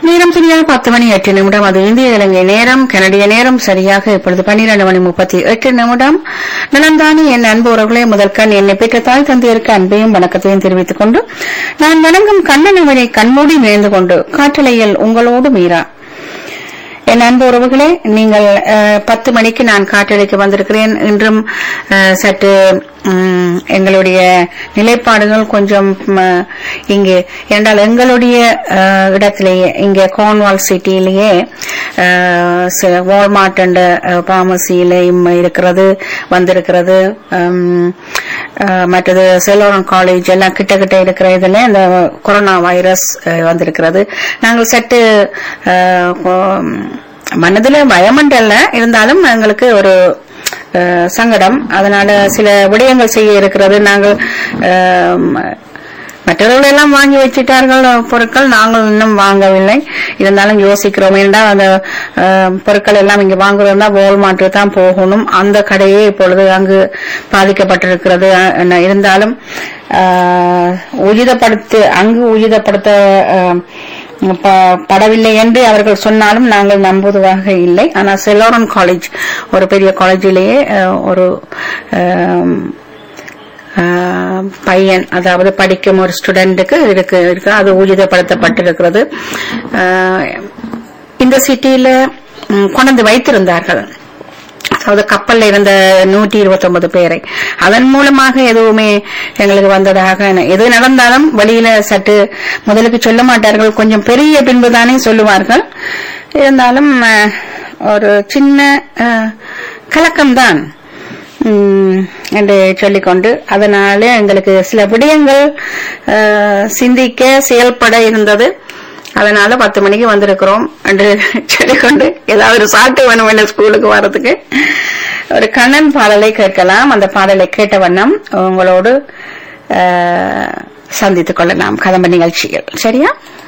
நேரம் சரியாக பத்து மணி எட்டு நிமிடம் அது இந்திய இலங்கை நேரம் கனடிய நேரம் சரியாக இப்பொழுது பன்னிரண்டு மணி முப்பத்தி எட்டு நிமிடம் நலந்தானே என் அன்பு உறவுகளே முதற்கண் என்னை பெற்ற தாய் தந்தையருக்கு அன்பையும் வணக்கத்தையும் தெரிவித்துக் கொண்டு நான் வணங்கும் கண்ணனவனை கண்மூடி நேர்ந்து கொண்டு காற்றலையில் உங்களோடு மீரா என் அன்பு உறவுகளே நீங்கள் அஹ், பத்து மணிக்கு நான் காற்றலைக்கு வந்திருக்கிறேன் இன்றும் அஹ், சற்று ம், எங்களுடைய நிலைப்பாடுகள் கொஞ்சம் ம், இங்கே என்றால் எங்களுடைய அஹ், இடத்திலேயே இங்கே கோன்வால் சிட்டியிலேயே வால்மார்ட் என்ற பார்மசியிலையும் இருக்கிறது வந்திருக்கிறது உம், அஹ், மற்றது செலோரன் காலேஜ் எல்லாம் கிட்ட கிட்ட இருக்கிற இதுல இந்த கொரோனா வைரஸ் அஹ், வந்திருக்கிறது நாங்கள் சற்று அஹ், கொ- மனதுல பயமண்டல்ல இருந்தாலும் எங்களுக்கு ஒரு அஹ், சங்கடம் அதனால சில விடயங்கள் செய்ய இருக்கிறது நாங்கள் அஹ், மற்றவர்கள் எல்லாம் வாங்கி வச்சிட்டார்கள் பொருட்கள் நாங்கள் இன்னும் வாங்கவில்லை இருந்தாலும் யோசிக்கிறோம் ஏனென்றால் அந்த அஹ், பொருட்கள் எல்லாம் இங்க வாங்குறதா வால்மார்ட்டு தான் போகணும் அந்த கடையே இப்பொழுது அங்கு பாதிக்கப்பட்டிருக்கிறது அஹ், என்ன இருந்தாலும் அஹ், உயிதப்படுத்து அங்கு உயிதப்படுத்த அஹ், ப- படவில்லை என்று அவர்கள் சொன்னாலும் நாங்கள் நம்புவதாக இல்லை ஆனால் செலோரன் காலேஜ் ஒரு பெரிய காலேஜிலேயே அஹ், ஒரு அஹ், ஆஹ் பையன் அதாவது படிக்கும் ஒரு ஸ்டூடெண்ட்டுக்கு இருக்கு இருக்கு அது ஊழியப்படுத்தப்பட்டிருக்கிறது ஆஹ் இந்த சிட்டியில ம், கொண்டு வைத்திருந்தார்கள் அதாவது கப்பல்ல இருந்த நூற்றி இருபத்தி பேரை அதன் மூலமாக எதுவுமே எங்களுக்கு வந்ததாக என- எது நடந்தாலும் வெளியில சற்று முதலுக்கு சொல்ல மாட்டார்கள் கொஞ்சம் பெரிய பின்புதானே சொல்லுவார்கள் இருந்தாலும் அஹ், ஒரு சின்ன அஹ், கலக்கம்தான் உம், என்று சொல்லிக்கொண்டு அதனால எங்களுக்கு சில விடயங்கள் அஹ், சிந்திக்க செயல்பட இருந்தது அதனால பத்து மணிக்கு வந்திருக்கிறோம் என்று சொல்லிக்கொண்டு ஏதாவது ஒரு சாட்டு வேணும் என்ன ஸ்கூலுக்கு வர்றதுக்கு ஒரு கண்ணன் பாடலை கேட்கலாம் அந்த பாடலை கேட்ட வண்ணம் உங்களோடு அஹ், சந்தித்துக் கொள்ளலாம் கதம்ப நிகழ்ச்சிகள் சரியா